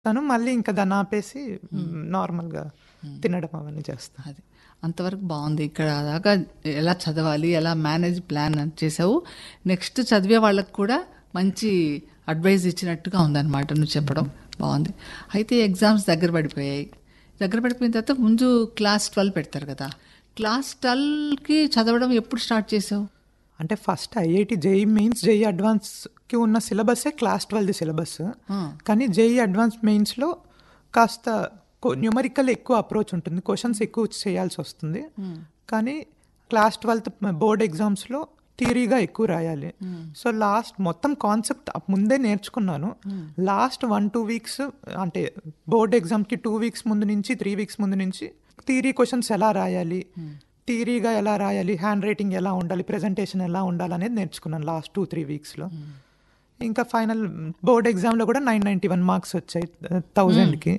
తను మళ్ళీ ఇంకా దాన్ని ఆపేసి నార్మల్గా తినడం అవన్నీ చేస్తాను అది అంతవరకు బాగుంది ఇక్కడ దాకా ఎలా చదవాలి ఎలా మేనేజ్ ప్లాన్ అని చేసావు నెక్స్ట్ చదివే వాళ్ళకి కూడా మంచి అడ్వైజ్ ఇచ్చినట్టుగా ఉందన్నమాట నువ్వు చెప్పడం బాగుంది అయితే ఎగ్జామ్స్ దగ్గర పడిపోయాయి దగ్గర పడిపోయిన తర్వాత ముందు క్లాస్ ట్వెల్వ్ పెడతారు కదా క్లాస్ ట్వెల్వ్కి చదవడం ఎప్పుడు స్టార్ట్ చేసావు అంటే first IIT JEE mains JEE అడ్వాన్స్కి ఉన్న సిలబస్సే క్లాస్ ట్వెల్వ్ సిలబస్ కానీ జేఈ అడ్వాన్స్ మెయిన్స్లో కాస్త న్యూమరికల్ ఎక్కువ అప్రోచ్ ఉంటుంది క్వశ్చన్స్ ఎక్కువ చేయాల్సి వస్తుంది కానీ క్లాస్ ట్వెల్త్ బోర్డ్ ఎగ్జామ్స్లో థియరీగా ఎక్కువ రాయాలి సో లాస్ట్ మొత్తం కాన్సెప్ట్ ముందే నేర్చుకున్నాను లాస్ట్ వన్ టూ వీక్స్ అంటే బోర్డ్ ఎగ్జామ్కి టూ వీక్స్ ముందు నుంచి త్రీ వీక్స్ ముందు నుంచి థియరీ క్వశ్చన్స్ ఎలా రాయాలి థియరీగా ఎలా రాయాలి హ్యాండ్ రైటింగ్ ఎలా ఉండాలి ప్రెజెంటేషన్ ఎలా ఉండాలి అనేది నేర్చుకున్నాను లాస్ట్ టూ త్రీ వీక్స్లో ఇంకా ఫైనల్ బోర్డ్ ఎగ్జామ్లో కూడా నైన్ నైంటీ వన్ మార్క్స్ వచ్చాయి థౌజండ్కి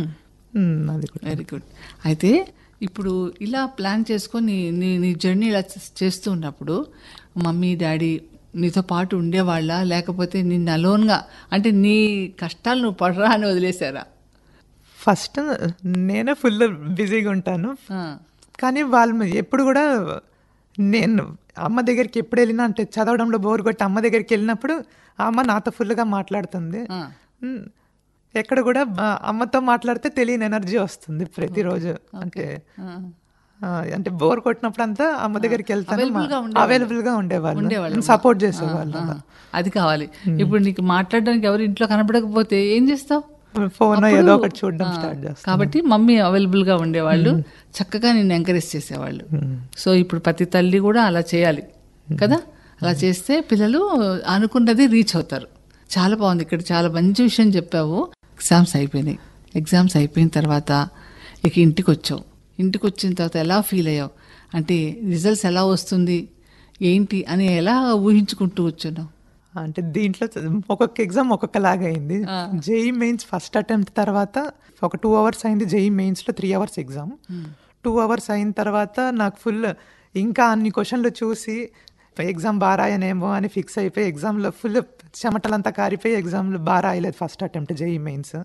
అది కూడా వెరీ గుడ్ అయితే ఇప్పుడు ఇలా ప్లాన్ చేసుకొని నీ నీ జర్నీ ఇలా చే- చేస్తూ ఉన్నప్పుడు మమ్మీ డాడీ నీతో పాటు ఉండేవాళ్ళ లేకపోతే నిన్ను అలోన్గా అంటే నీ కష్టాలు నువ్వు పడరా అని వదిలేశారా ఫస్ట్ నేనే ఫుల్ బిజీగా ఉంటాను ఆ, కానీ వాళ్ళు ఎప్పుడు కూడా నేను అమ్మ దగ్గరికి ఎప్పుడు వెళ్ళినా అంటే చదవడంలో బోర్ కొట్టి అమ్మ దగ్గరికి వెళ్ళినప్పుడు ఆ అమ్మ నాతో ఫుల్గా మాట్లాడుతుంది ఆ. ఉమ్, ఎక్కడ కూడా ఆ, అమ్మతో మాట్లాడితే తెలియని ఎనర్జీ వస్తుంది ప్రతిరోజు అంటే ఆ. ఆ, అంటే బోర్ కొట్టినప్పుడు అంతా అమ్మ దగ్గరికి వెళ్తాను Available గా ఉండేవాళ్ళు. అవైలబుల్ గా ఉండేవాళ్ళు ఉండేవాళ్ళు. సపోర్ట్ చేసేవాళ్ళు ఆ, అది కావాలి ఇప్పుడు నీకు మాట్లాడడానికి ఎవరు ఇంట్లో కనపడకపోతే ఏం చేస్తావు ఫోన్ అప్పుడు- ఏదో ఒకటి చూడడం ఆ, స్టార్ట్ చేస్తాను కాబట్టి మమ్మీ అవైలబుల్ గా ఉండేవాళ్ళు చక్కగా నిన్ను ఎంకరేజ్ చేసేవాళ్ళు సో ఇప్పుడు ప్రతి తల్లి కూడా అలా చేయాలి కదా అలా చేస్తే పిల్లలు అనుకున్నది రీచ్ అవుతారు చాలా బాగుంది ఇక్కడ చాలా మంచి విషయం చెప్పావు ఎగ్జామ్స్ అయిపోయినాయి ఎగ్జామ్స్ అయిపోయిన తర్వాత ఇక ఇంటికి వచ్చావు ఇంటికి వచ్చిన తర్వాత ఎలా ఫీల్ అయ్యావు అంటే రిజల్ట్స్ ఎలా వస్తుంది ఏంటి అని ఎలా ఊహించుకుంటూ వచ్చున్నావు అంటే దీంట్లో ఒక్కొక్క ఎగ్జామ్ ఒక్కొక్కలాగా అయింది జేఈ మెయిన్స్ ఫస్ట్ అటెంప్ట్ తర్వాత ఒక టూ అవర్స్ అయింది జేఈ మెయిన్స్లో three hours exam two hours అయిన తర్వాత నాకు ఫుల్ ఇంకా అన్ని క్వశ్చన్లు చూసి ఎగ్జామ్ బాగా రాయనేమో అని ఫిక్స్ అయిపోయి ఎగ్జామ్లో ఫుల్ చెమటలంతా కారిపోయి ఎగ్జామ్లో బాగా రాయలేదు first attempt JEE mains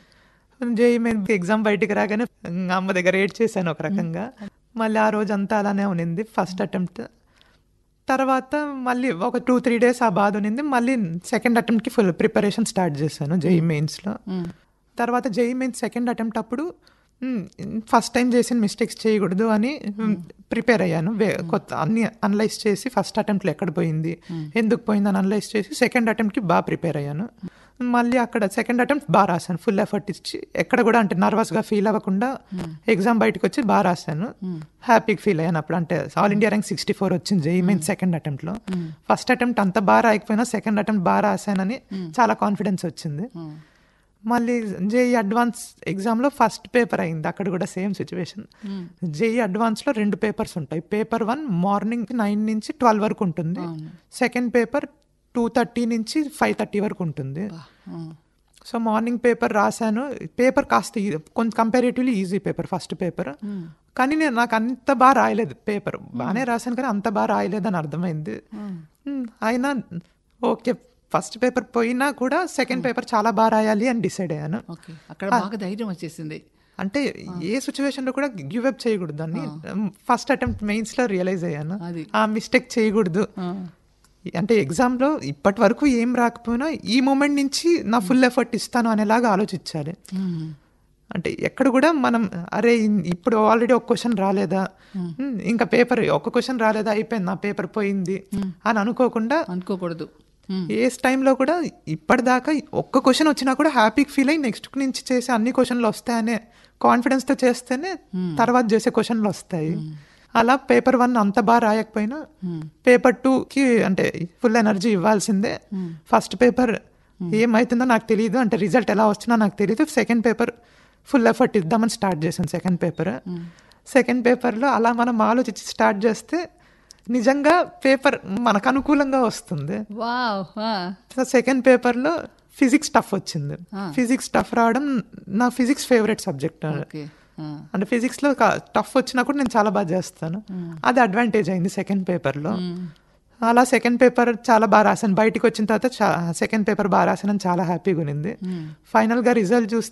JEE main exam బయటికి రాగానే ఇంకా అమ్మ దగ్గర ఏడ్ చేశాను ఒక రకంగా మళ్ళీ ఆ రోజు అంతా అలానే ఉన్నింది ఫస్ట్ అటెంప్ట్ తర్వాత మళ్ళీ ఒక టూ త్రీ డేస్ ఆ బాధ ఉన్నింది మళ్ళీ సెకండ్ అటెంప్ట్కి ఫుల్ ప్రిపరేషన్ స్టార్ట్ చేశాను జేఈ మెయిన్స్లో తర్వాత జేఈ మెయిన్స్ సెకండ్ అటెంప్ట్ అప్పుడు ఫస్ట్ టైం చేసిన మిస్టేక్స్ చేయకూడదు అని ప్రిపేర్ అయ్యాను వే- కొత్త అన్ని అనలైజ్ చేసి ఫస్ట్ అటెంప్ట్లో ఎక్కడ పోయింది ఎందుకు పోయింది అని అనలైజ్ చేసి సెకండ్ అటెంప్ట్కి బాగా ప్రిపేర్ అయ్యాను మళ్ళీ అక్కడ సెకండ్ అటెంప్ట్ బాగా రాశాను ఫుల్ ఎఫర్ట్ ఇచ్చి ఎక్కడ కూడా అంటే నర్వస్గా ఫీల్ అవ్వకుండా ఎగ్జామ్ బయటకు వచ్చి బాగా రాశాను హ్యాపీగా ఫీల్ అయ్యాను అప్పుడు అంటే all India rank sixty four వచ్చింది జేఈ మెయిన్ సెకండ్ అటెంప్ట్లో ఫస్ట్ అటెంప్ట్ అంత బాగా రాయకపోయినా సెకండ్ అటెంప్ట్ బాగా రాశానని చాలా కాన్ఫిడెన్స్ వచ్చింది మళ్ళీ జేఈ అడ్వాన్స్ ఎగ్జామ్లో ఫస్ట్ పేపర్ అయింది అక్కడ కూడా సేమ్ సిచ్యువేషన్ జేఈ అడ్వాన్స్లో రెండు పేపర్స్ ఉంటాయి పేపర్ వన్ మార్నింగ్ నైన్ నుంచి ట్వెల్వ్ వరకు ఉంటుంది సెకండ్ పేపర్ టూ థర్టీ నుంచి ఫైవ్ థర్టీ వరకు ఉంటుంది సో మార్నింగ్ పేపర్ రాశాను పేపర్ కాస్త ఈ- కొంచెం comparatively easy paper first paper కానీ నేను నాకు అంత బాగా రాయలేదు పేపర్ బాగానే రాశాను కానీ అంత బాగా రాయలేదని అర్థమైంది మ్, అయినా ఓకే ఫస్ట్ పేపర్ పోయినా కూడా సెకండ్ పేపర్ చాలా బాగా రాయాలి అని డిసైడ్ అయ్యాను ఓకే అక్కడ బాగా ధైర్యం వచ్చేసింది అంటే ఏ సిచ్యువేషన్ లో కూడా గివ్ అప్ చేయకూడదు అని ఫస్ట్ అటెంప్ట్ మెయిన్స్ లో రియలైజ్ అయ్యాను అది. ఆ మిస్టేక్ చేయకూడదు ఆ, అంటే ఎగ్జామ్ లో ఇప్పటి వరకు ఏం రాకపోయినా ఈ మూమెంట్ నుంచి నా ఫుల్ ఎఫర్ట్ ఇస్తాను అనేలాగా ఆలోచించాలి మ్మ్. అంటే ఎక్కడ కూడా మనం అరే ఇన్- ఇప్పుడు ఆల్రెడీ ఒక క్వశ్చన్ రాలేదా ఉమ్, ఇంకా పేపర్ ఒక క్వశ్చన్ రాలేదా అయిపోయింది నా పేపర్ పోయింది అని అనుకోకుండా అనుకోకూడదు మ్మ్. ఏ టైంలో కూడా ఇప్పటిదాకా ఒక్క క్వశ్చన్ వచ్చినా కూడా హ్యాపీగా ఫీల్ అయ్యి నెక్స్ట్ నుంచి చేసే అన్ని క్వశ్చన్లు వస్తాయనే కాన్ఫిడెన్స్తో చేస్తేనే తర్వాత చేసే క్వశ్చన్లు వస్తాయి అలా పేపర్ వన్ అంత బాగా రాయకపోయినా పేపర్ టూకి అంటే ఫుల్ ఎనర్జీ ఇవ్వాల్సిందే ఫస్ట్ పేపర్ ఏమవుతుందో నాకు తెలియదు అంటే రిజల్ట్ ఎలా వచ్చినా నాకు తెలియదు సెకండ్ పేపర్ ఫుల్ ఎఫర్ట్ ఇద్దామని స్టార్ట్ చేశాను సెకండ్ పేపర్ సెకండ్ పేపర్లో అలా మనం ఆలోచించి స్టార్ట్ చేస్తే నిజంగా పేపర్ మనకు అనుకూలంగా వస్తుంది వావ్ ఆ, సెకండ్ పేపర్లో ఫిజిక్స్ టఫ్ వచ్చింది ఫిజిక్స్ టఫ్ రావడం నా ఫిజిక్స్ ఫేవరెట్ సబ్జెక్ట్ ఓకే ఆ, అంటే ఫిజిక్స్లో టఫ్ వచ్చినా కూడా నేను చాలా బాగా చేస్తాను అది అడ్వాంటేజ్ అయింది సెకండ్ పేపర్లో అలా సెకండ్ పేపర్ చాలా బాగా రాశాను బయటికి వచ్చిన తర్వాత సెకండ్ పేపర్ బాగా రాశానని చాలా హ్యాపీగా ఉన్నింది ఫైనల్గా రిజల్ట్ చూస్తే